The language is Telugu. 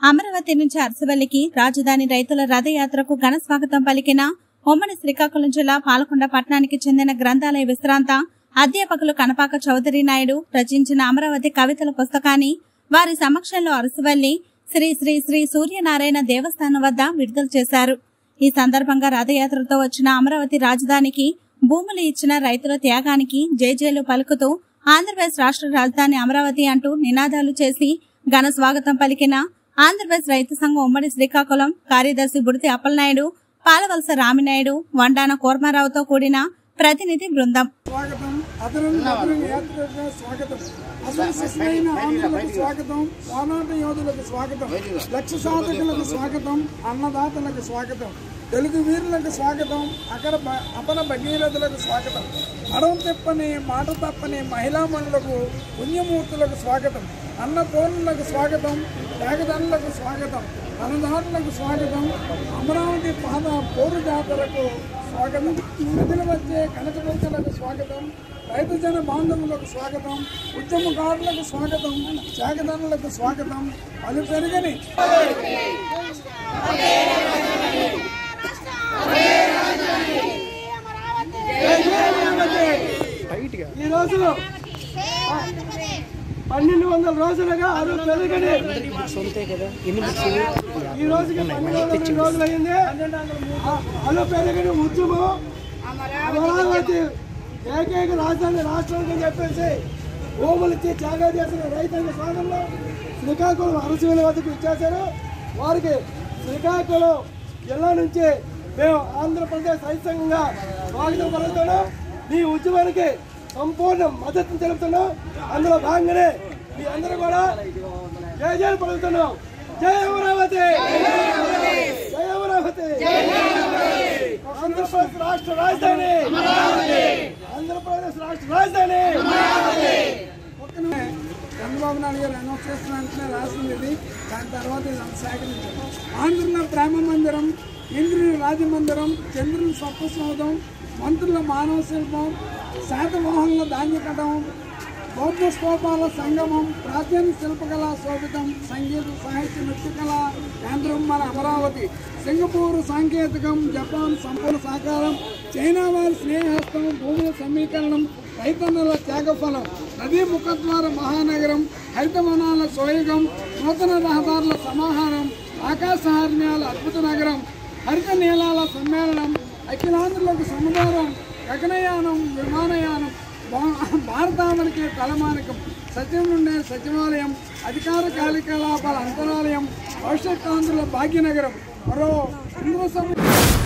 అమరావతి నుంచి అరసవల్లికి రాజధాని రైతుల రథయాత్రకు ఘన స్వాగతం పలికిన ఉమ్మడి శ్రీకాకుళం జిల్లా పాలకొండ పట్టణానికి చెందిన గ్రంథాలయ విశ్రాంత అధ్యాపకులు కనపాక చౌదరి నాయుడు రచించిన అమరావతి కవితల పుస్తకాన్ని వారి సమక్షంలో అరసవల్లి శ్రీ శ్రీ శ్రీ సూర్యనారాయణ దేవస్థానం వద్ద విడుదల చేశారు ఈ సందర్భంగా రథయాత్రతో వచ్చిన అమరావతి రాజధానికి భూములు ఇచ్చిన రైతుల త్యాగానికి జేజేలు పలుకుతూ ఆంధ్రప్రదేశ్ రాష్ట్ర రాజధాని అమరావతి అంటూ నినాదాలు చేసి ఘన స్వాగతం పలికిన ఆంధ్రప్రదేశ్ రైతు సంఘం ఉమ్మడి శ్రీకాకుళం కార్యదర్శి బుడితి అప్పలనాయుడు పాలవలస రామినాయుడు వండాన కూర్మారావుతో కూడిన ప్రతినిధి బృందం స్వాగతం అదనం అదనం యాత్రకు స్వాగతం అసలు శిశులైన ఆంధ్రులకు స్వాగతం పోరాట యోధులకు స్వాగతం లక్ష్య సాధకులకు స్వాగతం అన్నదాతలకు స్వాగతం తెలుగు వీరులకు స్వాగతం అక్కడ బ- అపర భగీరథులకు స్వాగతం అడవు తెప్పని మాట తప్పని మహిళామణులకు పుణ్యమూర్తులకు స్వాగతం అన్నపూర్ణులకు స్వాగతం త్యాగదారులకు స్వాగతం అన్నదారులకు స్వాగతం అమరావతి పాద పోరు జాతరకు స్వాగతం ప్రజలు వచ్చే కనకదుర్గలకు స్వాగతం రైతు జన బాంధవులకు స్వాగతం ఉద్యమకారులకు స్వాగతం త్యాగదారులకు స్వాగతం అది పెరగని ఈ రోజు పన్నెండు వందల రోజులుగా అది పెరగని ఈ రోజుకి పన్నెండు వందల రెండు రోజులు అయింది అలో పెరగని ఉద్యమం అమరావతి ఏకైక రాజధాని రాష్ట్రానికి అని చెప్పేసి భూములు ఇచ్చి త్యాగా చేసిన రైతాంగ స్వాగంలో శ్రీకాకుళం అరసుల వద్దకు ఇచ్చేశారు వారికి శ్రీకాకుళం జిల్లా నుంచి మేము ఆంధ్రప్రదేశ్ రైతాంగంగా స్వాగతం పలుకుతున్నాం మీ ఉద్యమానికి సంపూర్ణ మద్దతు తెలుపుతున్నాం అందులో భాగంగానే మీ అందరూ కూడా జయ జయలు పలుకుతున్నాం జై అమరావతి జై అమరావతి ఆంధ్రప్రదేశ్ రాష్ట్ర రాజధాని ఆంధ్రప్రదేశ్ రాష్ట్ర రాజధాని చంద్రబాబు నాయుడు గారు అనౌన్స్ చేసిన వెంటనే రాసింది ఇది దాని తర్వాత ఇది సేకరించారు ఆంధ్రుల ప్రేమ మందిరం ఇంద్రుని రాజమందిరం చంద్రుని సప్త సౌధం మంత్రుల మానవ శిల్పం శాతవాహనుల ధాన్యకటం బౌద్ధ స్తూపాల సంగమం ప్రాచీన శిల్పకళా శోభితం సంగీత సాహిత్య నృత్యకళ కేంద్రం మన అమరావతి సింగపూర్ సాంకేతికం జపాన్ సంపూర్ణ సహకారం చైనా వారి స్నేహస్తం భూముల సమీకరణం రైతన్నుల త్యాగఫలం నదీ ముఖద్వార మహానగరం హరితవనాల సోయగం నూతన రహదారుల సమాహారం ఆకాశహార్మ్యాల అద్భుత నగరం హరిత నీలాల సమ్మేళనం అఖిలాంధ్రులకు సముదారం గగనయానం విమానయానం భా- భారతావనికి తలమానికం సత్యం నుండే సచివాలయం అధికార కార్యకలాపాల అంతరాలయం భవిష్యత్ ఆంధ్రుల భాగ్యనగరం మరో ఇంద్ర సమ